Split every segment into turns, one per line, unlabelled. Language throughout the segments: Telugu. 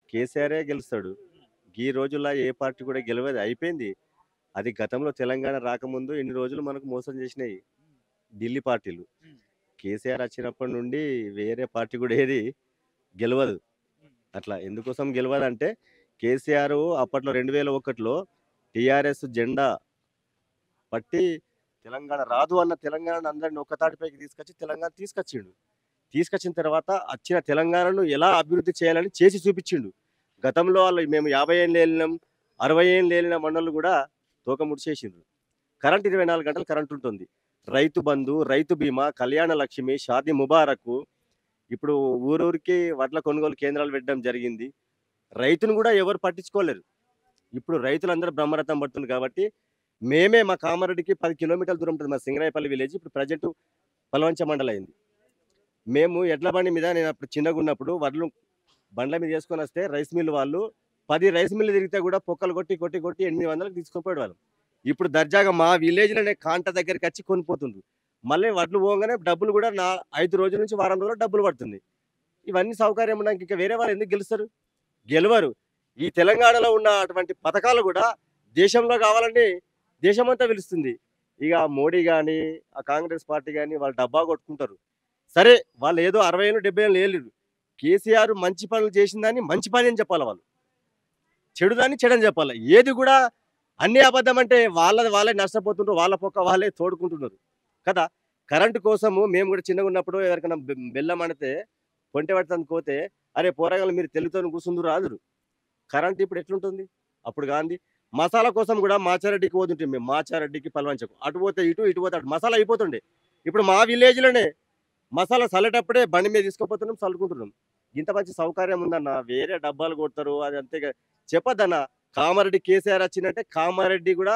కేసీఆరే గెలుస్తాడు ఈ రోజుల్లో ఏ పార్టీ కూడా గెలవదు అయిపోయింది అది గతంలో తెలంగాణ రాకముందు ఇన్ని రోజులు మనకు మోసం చేసినాయి ఢిల్లీ పార్టీలు కేసీఆర్ వచ్చినప్పటి నుండి వేరే పార్టీ కూడా ఏది గెలవదు అట్లా ఎందుకోసం గెలవదు అంటే కేసీఆర్ అప్పట్లో రెండు వేల ఒకటిలో టిఆర్ఎస్ జెండా పట్టి తెలంగాణ రాదు అన్న తెలంగాణ అందరిని ఒక తాటిపైకి తీసుకొచ్చి తెలంగాణ తీసుకొచ్చిండు తీసుకొచ్చిన తర్వాత వచ్చిన తెలంగాణను ఎలా అభివృద్ధి చేయాలని చేసి చూపించిండు గతంలో వాళ్ళు మేము యాభై ఏళ్ళు వెళ్ళినాం అరవై ఏళ్ళు వెళ్ళిన మండలు కూడా తోక ముడిచేసిండ్రు కరెంట్ ఇరవై నాలుగు గంటలు కరెంట్ ఉంటుంది రైతు బంధు రైతు బీమా కళ్యాణ లక్ష్మి షాది ముబారకు ఇప్పుడు ఊరూరికి వడ్ల కొనుగోలు కేంద్రాలు పెట్టడం జరిగింది రైతును కూడా ఎవరు పట్టించుకోలేరు ఇప్పుడు రైతులందరూ బ్రహ్మరథం పడుతుంది కాబట్టి మేమే మా కామారెడ్డికి పది కిలోమీటర్ల దూరం ఉంటుంది మా సింగరాయపల్లి విలేజ్ ఇప్పుడు ప్రజెంట్ పలవంచ మండలం అయింది మేము ఎడ్ల బండి మీద నేను అప్పుడు చిన్నగా ఉన్నప్పుడు వడ్లు బండ్ల మీద చేసుకొని వస్తే రైస్ మిల్ వాళ్ళు పది రైస్ మిల్లు తిరిగితే కూడా పొక్కలు కొట్టి కొట్టి కొట్టి ఎనిమిది వందలకు తీసుకొని వాళ్ళు ఇప్పుడు దర్జాగా మా విలేజ్లోనే కాంట దగ్గరికి వచ్చి కొనిపోతుండ్రు మళ్ళీ వడ్లు పోగానే డబ్బులు కూడా నా ఐదు రోజుల నుంచి వారం రోజులు డబ్బులు పడుతుంది ఇవన్నీ సౌకర్యం ఉండడానికి ఇంకా వేరే వాళ్ళు ఎందుకు గెలుస్తారు గెలవరు ఈ తెలంగాణలో ఉన్న అటువంటి పథకాలు కూడా దేశంలో కావాలని దేశమంతా పిలుస్తుంది ఇక మోడీ కానీ ఆ కాంగ్రెస్ పార్టీ కానీ వాళ్ళు డబ్బా కొట్టుకుంటారు సరే వాళ్ళు ఏదో అరవై ఏళ్ళు డెబ్బై ఏళ్ళు వేయలేరు కేసీఆర్ మంచి పనులు చేసిందని మంచి పని అని చెప్పాలి వాళ్ళు చెడుదాన్ని చెడని చెప్పాలి ఏది కూడా అన్ని అబద్ధం అంటే వాళ్ళది వాళ్ళే నష్టపోతుంటారు వాళ్ళ పొక్క వాళ్ళే తోడుకుంటున్నారు కదా కరెంటు కోసము మేము కూడా చిన్నగా ఉన్నప్పుడు ఎవరికైనా బె- బెల్లం అడితే పొంటె పడుతుంది పోతే అరే పోరగాళ్ళు మీరు తెలుగుతో కూర్చుందరు రాదురు కరెంట్ ఇప్పుడు ఎట్లుంటుంది అప్పుడు గాంధీ మసాలా కోసం కూడా మాచారెడ్డికి పోతుంటే మేము మాచారెడ్డికి పలవంచకు అటు పోతే ఇటు ఇటు పోతే అటు మసాలా అయిపోతుండే ఇప్పుడు మా విలేజ్లోనే మసాలా చల్లేటప్పుడే బండి మీద తీసుకుపోతున్నాం చల్లుకుంటున్నాం ఇంత మంచి సౌకర్యం ఉందన్న వేరే డబ్బాలు కొడతారు అది అంతే చెప్పొద్దన్న కామారెడ్డి కేసీఆర్ వచ్చిందంటే కామారెడ్డి కూడా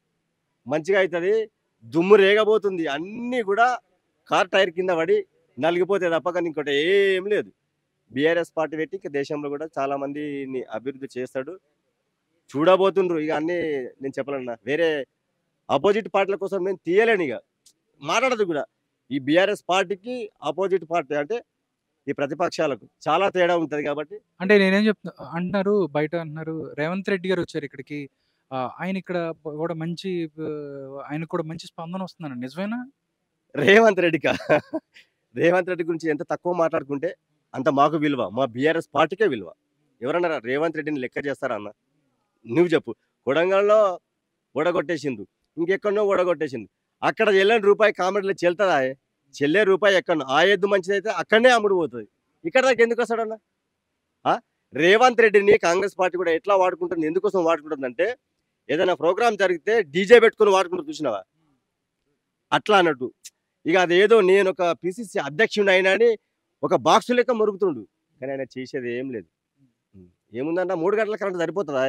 మంచిగా అవుతుంది దుమ్ము రేగబోతుంది అన్నీ కూడా కార్ టైర్ కింద పడి నలిగిపోతే తప్ప కానీ ఇంకోటి ఏం లేదు బీఆర్ఎస్ పార్టీ పెట్టి ఇక దేశంలో కూడా చాలా మందిని అభివృద్ధి చేస్తాడు చూడబోతుండ్రు ఇక అన్ని నేను చెప్పలేను వేరే అపోజిట్ పార్టీల కోసం నేను తీయలేను ఇక మాట్లాడదు కూడా ఈ బీఆర్ఎస్ పార్టీకి అపోజిట్ పార్టీ అంటే ఈ ప్రతిపక్షాలకు చాలా తేడా ఉంటది కాబట్టి
అంటే నేనేం చెప్తున్నా అంటున్నారు బయట అంటున్నారు రేవంత్ రెడ్డి గారు వచ్చారు ఇక్కడికి ఆ, ఆయన ఇక్కడ కూడా మంచి ఆ, ఆయనకు కూడా మంచి స్పందన వస్తుందండి నిజమేనా
రేవంత్ రెడ్డికా రేవంత్ రెడ్డి గురించి ఎంత తక్కువ మాట్లాడుకుంటే అంత మాకు విలువ మా బీఆర్ఎస్ పార్టీకే విలువ ఎవరన్నా రేవంత్ రెడ్డిని లెక్క చేస్తారా అన్న నువ్వు చెప్పు కొడంగల్లో ఓడగొట్టేసిండు ఇంకెక్కడనో ఓడగొట్టేసిండు అక్కడ చెల్లని రూపాయి కామెడీలో చెల్తుందా చెల్లే రూపాయి ఎక్కడో ఆ ఎద్దు మంచిదైతే అక్కడనే అమ్ముడు పోతుంది ఇక్కడ దాకా ఎందుకు వస్తాడన్న ఆ? రేవంత్ రెడ్డిని కాంగ్రెస్ పార్టీ కూడా ఎట్లా వాడుకుంటుంది ఎందుకోసం వాడుకుంటుందంటే ఏదైనా ప్రోగ్రామ్ జరిగితే డీజే పెట్టుకుని వాడుకుంటూ చూసినావా అట్లా అన్నట్టు ఇక అదేదో నేను ఒక పిసిసి అధ్యక్షుడు అయినా అని ఒక బాక్స్ లెక్క మరుగుతుండు కానీ ఆయన చేసేది ఏం లేదు ఉం. ఏముందంట మూడు గంటల కరెంట్ సరిపోతుందా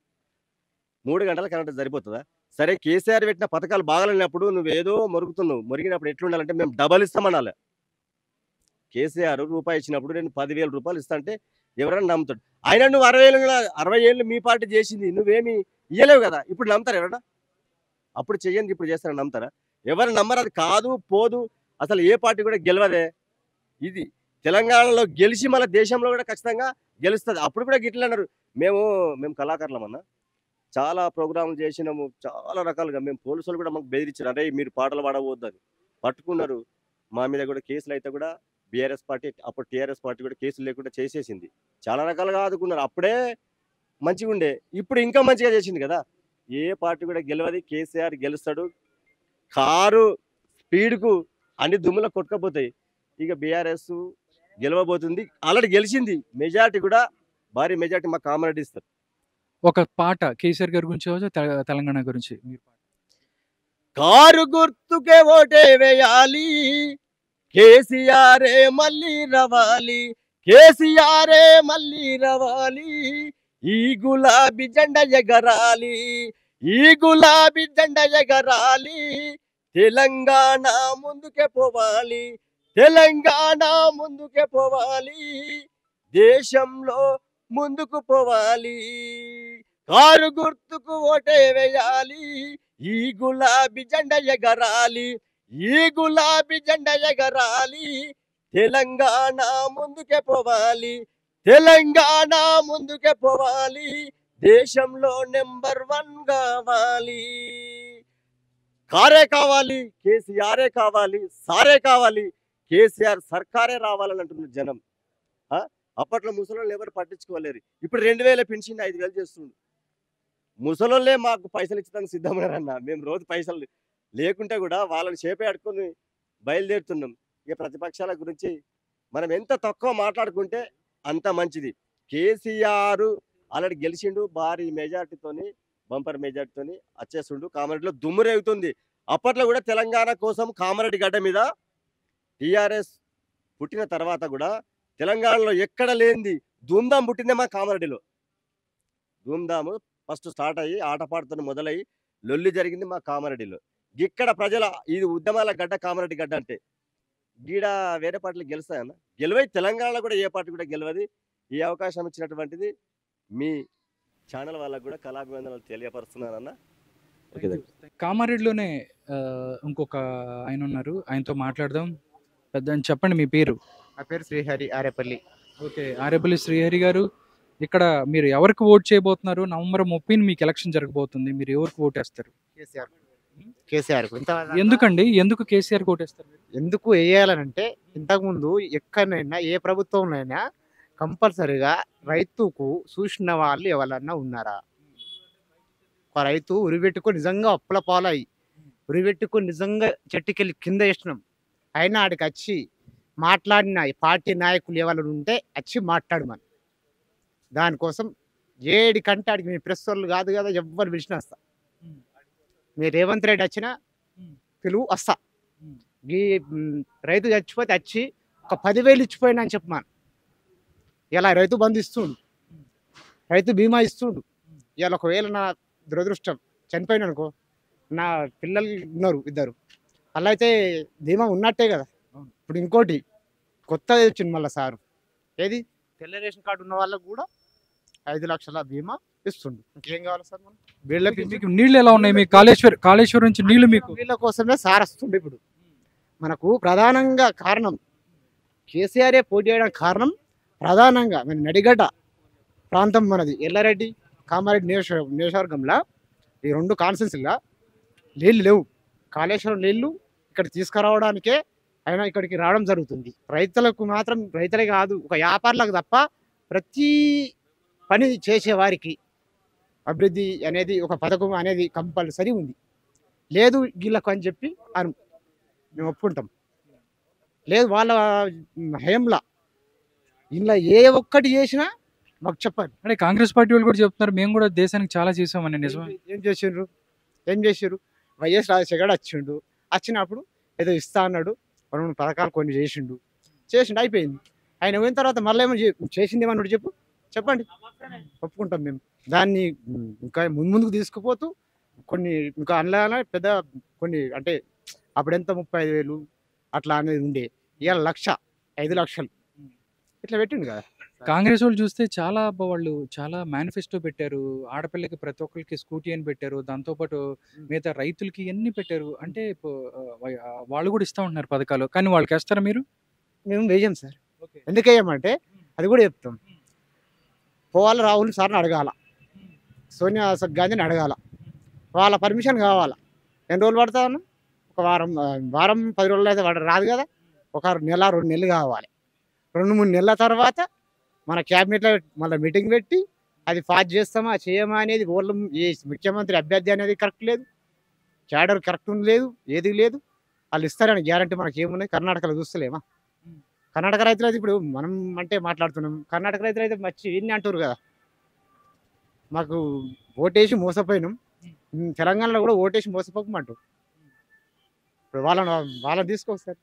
మూడు గంటల కరెంట్ సరిపోతుందా సరే కేసీఆర్ పెట్టిన పథకాలు బాగలేనప్పుడు నువ్వేదో మరుగుతున్నావు మరిగినప్పుడు ఎట్లుండాలంటే మేము డబల్ ఇస్తామనాలి కేసీఆర్ రూపాయి ఇచ్చినప్పుడు నేను పదివేల రూపాయలు ఇస్తా అంటే ఎవరైనా నమ్ముతాడు ఆయన నువ్వు అరవై ఏళ్ళు అరవై ఏళ్ళు మీ పార్టీ చేసింది నువ్వేమి ఇయ్యలేవు కదా ఇప్పుడు నమ్ముతారు ఎవరన్నా అప్పుడు చెయ్యండి ఇప్పుడు చేస్తారని నమ్ముతారా ఎవరు నమ్మరు అది కాదు పోదు అసలు ఏ పార్టీ కూడా గెలవదే ఇది తెలంగాణలో గెలిచి మన దేశంలో కూడా ఖచ్చితంగా గెలుస్తుంది అప్పుడు కూడా గిట్ల అన్నారు మేము మేము కళాకారులం అన్న చాలా ప్రోగ్రాంలు చేసినాము చాలా రకాలుగా మేము పోలీసులు కూడా మాకు బెదిరించారు అరే మీరు పాటలు పాడవద్దని పట్టుకున్నారు మా మీద కూడా కేసులు అయితే కూడా బీఆర్ఎస్ పార్టీ అప్పుడు టీఆర్ఎస్ పార్టీ కూడా కేసులు లేకుండా చేసేసింది చాలా రకాలుగా ఆదుకున్నారు అప్పుడే మంచిగా ఉండే ఇప్పుడు ఇంకా మంచిగా చేసింది కదా ఏ పార్టీ కూడా గెలవది కేసీఆర్ గెలుస్తాడు కారు స్పీడ్కు అన్ని దుమ్ముల కొట్టుకపోతాయి ఇక బీఆర్ఎస్ గెలవబోతుంది ఆల్రెడీ గెలిచింది మెజార్టీ కూడా భారీ మెజార్టీ మా కామారెడ్డి ఇస్తారు
ఒక పాట కేసీఆర్ గారి గురించి కావచ్చు, తెల- తెలంగాణ గురించి మీరు పాట.
కారు గుర్తుకే ఓటే వేయాలి కేసీఆరే మళ్ళీ రవాలి కేసీఆరే మళ్ళీ రవాలి ఈ గులాబీ జెండ ఎగరాలి ఈ గులాబీ జెండ ఎగరాలి తెలంగాణ ముందుకే పోవాలి తెలంగాణ ముందుకే పోవాలి దేశంలో ముందుకు పోవాలి కారు గుర్తుకు ఓటే వేయాలి ఈ గులాబీ జెండ ఎగరాలి ఈ గులాబీ జెండ ఎగరాలి తెలంగాణ ముందుకే పోవాలి తెలంగాణ ముందుకే పోవాలి దేశంలో నెంబర్ వన్ కావాలి కారే కావాలి కేసీఆరే కావాలి సారే కావాలి కేసీఆర్ సర్కారే రావాలని అంటున్నారు జనం ఆ? అప్పట్లో ముసలోళ్ళు ఎవరు పట్టించుకోలేరు ఇప్పుడు రెండు వేల పెన్షన్ ఐదు వేలు చేస్తుండు ముసలోళ్ళే మాకు పైసలు ఇచ్చడానికి సిద్ధమన్నారన్న మేము రోజు పైసలు లేకుంటే కూడా వాళ్ళని చేపే అడుకొని బయలుదేరుతున్నాం ఇక ప్రతిపక్షాల గురించి మనం ఎంత తక్కువ మాట్లాడుకుంటే అంత మంచిది కేసీఆర్ ఆల్రెడీ గెలిచిండు భారీ మెజార్టీతోని బంపర్ మెజార్టీతోని వచ్చేస్తుండు కామారెడ్డిలో దుమ్ము రేగుతుంది అప్పట్లో కూడా తెలంగాణ కోసం కామారెడ్డి గడ్డ మీద టిఆర్ఎస్ పుట్టిన తర్వాత కూడా తెలంగాణలో ఎక్కడ లేనిది ధూమ్ధాం పుట్టిందే మా కామారెడ్డిలో ధూమ్ధాము ఫస్ట్ స్టార్ట్ అయ్యి ఆటపాడుతో మొదలయ్యి లొల్లి జరిగింది మా కామారెడ్డిలో ఇక్కడ ప్రజల ఇది ఉద్యమాల గడ్డ కామారెడ్డి గడ్డ అంటే గీడ వేరే పార్టీలు గెలుస్తాయన్న గెలవై తెలంగాణలో కూడా ఏ పార్టీ కూడా గెలవది ఈ అవకాశం ఇచ్చినటువంటిది మీ ఛానల్ వాళ్ళకు కూడా కళాభివందనలు తెలియపరుస్తున్నానన్న ఓకే
కామారెడ్డిలోనే ఆ, ఇంకొక ఆయన ఉన్నారు ఆయనతో మాట్లాడదాం పెద్ద చెప్పండి మీ పేరు
నా పేరు శ్రీహరి ఆరేపల్లి
ఓకే ఆరేపల్లి శ్రీహరి గారు ఇక్కడ మీరు ఎవరికి ఓట్ చేయబోతున్నారు నవంబర్ ముప్పై మీకు ఎలక్షన్ జరగబోతుంది మీరు ఎవరికి ఓట్ వేస్తారు
కేసీఆర్ కేసీఆర్ ఇంత
ఎందుకండి ఎందుకు కేసీఆర్ ఓటేస్తారు మీరు?
ఎందుకు వేయాలనంటే ఇంతకుముందు ఎక్కడైనా ఏ ప్రభుత్వంలోనైనా కంపల్సరిగా రైతుకు చూసిన వాళ్ళు ఎవరన్నా ఉన్నారా ఒక రైతు ఉరిపెట్టుకొని నిజంగా అప్పుల పాలయ్యి ఉరిపెట్టుకొని నిజంగా చెట్టుకెళ్ళి కింద వేసినాం అయినా ఆడికి వచ్చి మాట్లాడిన ఈ పార్టీ నాయకులు ఎవరు ఉంటే వచ్చి మాట్లాడు మనం దానికోసం ఏడి కంటే ఆడికి మీ ప్రెస్ వాళ్ళు కాదు కదా ఎవ్వరు పిలిచినా వస్తా
ఉమ్.
మీ రేవంత్ రెడ్డి వచ్చినా
ఉమ్.
పిలువు వస్తా
ఉమ్.
ఈ మ్, రైతు చచ్చిపోతే వచ్చి ఒక పదివేలు ఇచ్చిపోయినా అని చెప్పమాను ఇలా రైతు బంధు ఇస్తుండు
ఉమ్.
రైతు బీమా ఇస్తుండు
ఉమ్.
ఇవాళ ఒకవేళ నా దురదృష్టం చనిపోయిన అనుకో నా పిల్లలు ఉన్నారు ఇద్దరు అలా అయితే బీమా ఉన్నట్టే కదా
అవును.
ఇప్పుడు ఇంకోటి కొత్తది వచ్చింది మళ్ళీ సారు ఏది తెల్ల రేషన్ కార్డు ఉన్న వాళ్ళకు కూడా ఐదు లక్షల బీమా ఇస్తుండు ఇంకేం కావాలి సార్ మనం వీళ్ళ
మీకు నీళ్ళు ఎలా ఉన్నాయి మీ కాళేశ్వర్ కాళేశ్వరం నుంచి నీళ్లు మీకు
వీళ్ళ కోసమే సార్ వస్తుండే ఇప్పుడు మనకు ప్రధానంగా కారణం కేసీఆరే పోటీ చేయడానికి కారణం ప్రధానంగా మన నడిగడ్డ ప్రాంతం మనది ఎల్లారెడ్డి కామారెడ్డి నియోజక నియోజకవర్గంలో ఈ రెండు కాన్సెన్స్లా నీళ్ళు లేవు కాళేశ్వరం నీళ్లు ఇక్కడ తీసుకురావడానికే ఆయన ఇక్కడికి రావడం జరుగుతుంది రైతులకు మాత్రం రైతులే కాదు ఒక వ్యాపారులకు తప్ప ప్రతి పని చేసే వారికి అభివృద్ధి అనేది ఒక పథకం అనేది కంపల్సరీ ఉంది లేదు వీళ్ళకు అని చెప్పి అను మేము ఒప్పుకుంటాం లేదు వాళ్ళ హయంలా ఇలా ఏ ఒక్కటి చేసినా మాకు చెప్పండి
అంటే కాంగ్రెస్ పార్టీ వాళ్ళు కూడా చెప్తున్నారు మేము కూడా దేశానికి చాలా చేసామని నిజమే
ఏం- ఏం చేసిండ్రు ఏం చేసిండ్రు వైఎస్ రాజశేఖర్ వచ్చిండు వచ్చినప్పుడు ఏదో ఇస్తా అన్నాడు రెండు పథకాలు కొన్ని చేసిండు చేసిండు అయిపోయింది ఆయన పోయిన తర్వాత మళ్ళీ ఏమో చే- చేసింది ఏమన్నాడు చెప్పు చెప్పండి ఒప్పుకుంటాం మేము దాన్ని ఉమ్, ఇంకా ముందు ముందుకు తీసుకుపోతూ కొన్ని ఇంకా అందులో పెద్ద కొన్ని అంటే అప్పుడు ఎంత ముప్పై ఐదు వేలు అట్లా అనేది ఉండే ఇవాళ లక్ష ఐదు లక్షలు ఇట్లా పెట్టిండు కదా
కాంగ్రెస్ వాళ్ళు చూస్తే చాలా బ- వాళ్ళు చాలా మేనిఫెస్టో పెట్టారు ఆడపిల్లకి ప్రతి ఒక్కరికి స్కూటీ అని పెట్టారు దాంతోపాటు మిగతా రైతులకి ఎన్ని పెట్టారు అంటే ఇప్పు- ఆ, వై- ఆ, వాళ్ళు కూడా ఇస్తా ఉంటున్నారు పథకాలు కానీ వాళ్ళకి వేస్తారా మీరు
మేము వేయం సార్ ఎందుకు వేయమంటే అది కూడా చెప్తాం పోవాలి రాహుల్ సార్ని అడగాల సోనియా గాంధీని అడగాల వాళ్ళ పర్మిషన్ కావాలా ఎన్ని రోజులు పడతా అన్న ఒక వారం ఆ, వారం పది రోజులు అయితే వాడు రాదు కదా ఒక నెల రెండు నెలలు కావాలి రెండు మూడు నెలల తర్వాత మన క్యాబినెట్లో మళ్ళీ మీటింగ్ పెట్టి అది పాస్ చేస్తామా చేయమా అనేది వాళ్ళు ఈ ముఖ్యమంత్రి అభ్యర్థి అనేది కరెక్ట్ లేదు క్యాడర్ కరెక్ట్ లేదు ఏది లేదు వాళ్ళు ఇస్తారని గ్యారంటీ మనకి ఏమున్నాయి కర్ణాటకలో చూస్తలేమా కర్ణాటక రైతులు అయితే ఇప్పుడు మనం అంటే మాట్లాడుతున్నాం కర్ణాటక రైతులు అయితే మర్చి ఇన్ని అంటారు కదా మాకు ఓటేసి మోసపోయినాం ఉమ్, తెలంగాణలో కూడా ఓటేసి మోసపోకమంటారు ఇప్పుడు వాళ్ళని వాళ్ళని తీసుకొస్తారు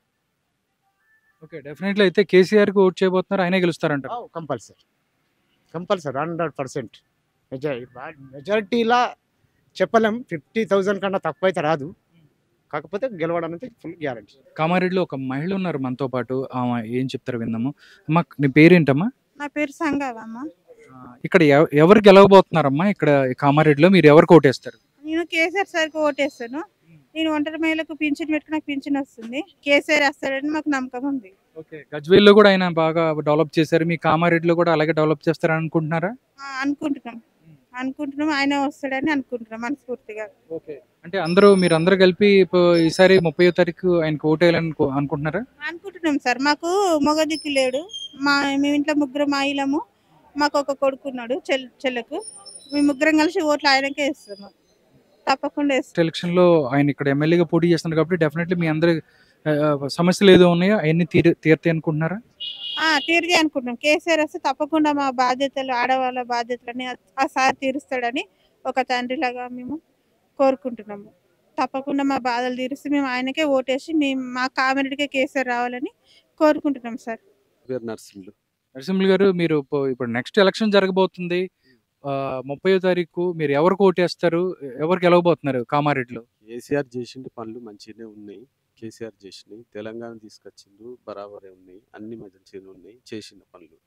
ఓకే డెఫినెట్లీ అయితే కేసీఆర్ కి ఓట్ చేయబోతున్నారు ఆయనే గెలుస్తారంట
compulsory compulsory hundred percent majority మెజారిటీలా చెప్పలేం ఫిఫ్టీ థౌజండ్ కన్నా తక్కువ అయితే రాదు కాకపోతే గెలవడం అయితే ఫుల్ గ్యారంటీ
కామారెడ్డిలో ఒక మహిళ ఉన్నారు మనతో పాటు ఆమె ఏం చెప్తారో విందాము అమ్మా నీ పేరేంటమ్మా
నా పేరు సంగవమ్మ
ఆ, ఇక్కడ ఎవ- ఎవరు గెలవబోతున్నారమ్మా ఇక్కడ కామారెడ్డిలో మీరు ఎవరికి ఓటేస్తారు
నేను కేసీఆర్ సార్కి ఓటేస్తాను నేను ఒంటరి మహిళకు పింఛన్ పెట్టుకుని నాకు పింఛన్ వస్తుంది కేసీఆర్ వస్తాడని మాకు నమ్మకం ఉంది
ఓకే గజ్వేల్లో కూడా ఆయన బాగా డెవలప్ చేశారు మీ కామారెడ్డిలో కూడా అలాగే డెవలప్ చేస్తారని అనుకుంటున్నారా
ఆ, అనుకుంటున్నాం అనుకుంటున్నాం ఆయన వస్తాడని అనుకుంటున్నాం మనస్ఫూర్తిగా
ఓకే అంటే అందరూ మీరు అందరూ కలిపి ఇప్పుడు ఈసారి ముప్పై తారీఖు ఆయనకు ఓటేయాలని కో- అనుకుంటున్నారా
అనుకుంటున్నాం సార్ మాకు మొగ దిక్కు లేడు మా మేము ఇంట్లో ముగ్గురు మాయిలము మాకు ఒక కొడుకున్నాడు చెల్ చెల్లకు మేము ముగ్గురం కలిసి ఓట్లు ఆయనకే ఇస్తాము తప్పకుండా ఇస్తాం
ఎలక్షన్ లో ఆయన ఇక్కడ ఎమ్మెల్యేగా పోటీ చేస్తున్నారు కాబట్టి డెఫినెట్లీ మీ అందరి ఆ, సమస్యలు ఏదో ఉన్నాయో అవన్నీ తీరు తీరుతాయి అనుకుంటున్నారా
ఆ, తీరితే అనుకుంటున్నాం కేసీఆర్ వస్తే తప్పకుండా మా బాధ్యతలు ఆడవాళ్ళ బాధ్యతలని ఆ- ఆ సార్ తీరుస్తాడని ఒక తండ్రిలాగా మేము కోరుకుంటున్నాము తప్పకుండా మా బాధలు తీరిస్తే మేము ఆయనకే ఓటేసి మేము మా కామెడీకే కేసీఆర్ రావాలని కోరుకుంటున్నాం సార్
పేరు నర్సింహులు
నరసింహులు గారు మీరు ఇప్పు- ఇప్పుడు నెక్స్ట్ ఎలక్షన్ జరగబోతుంది ఆ, ముప్పయో తారీఖు మీరు ఎవరికి ఓటేస్తారు ఎవరికి గెలవబోతున్నారు కామారెడ్డిలో
కేసీఆర్ చేసిండు పనులు మంచిగానే ఉన్నాయి కేసీఆర్ చేసినాయి తెలంగాణ తీసుకొచ్చిండు బరాబరే ఉన్నాయి అన్ని మంచిగానే ఉన్నాయి చేసిన పనులు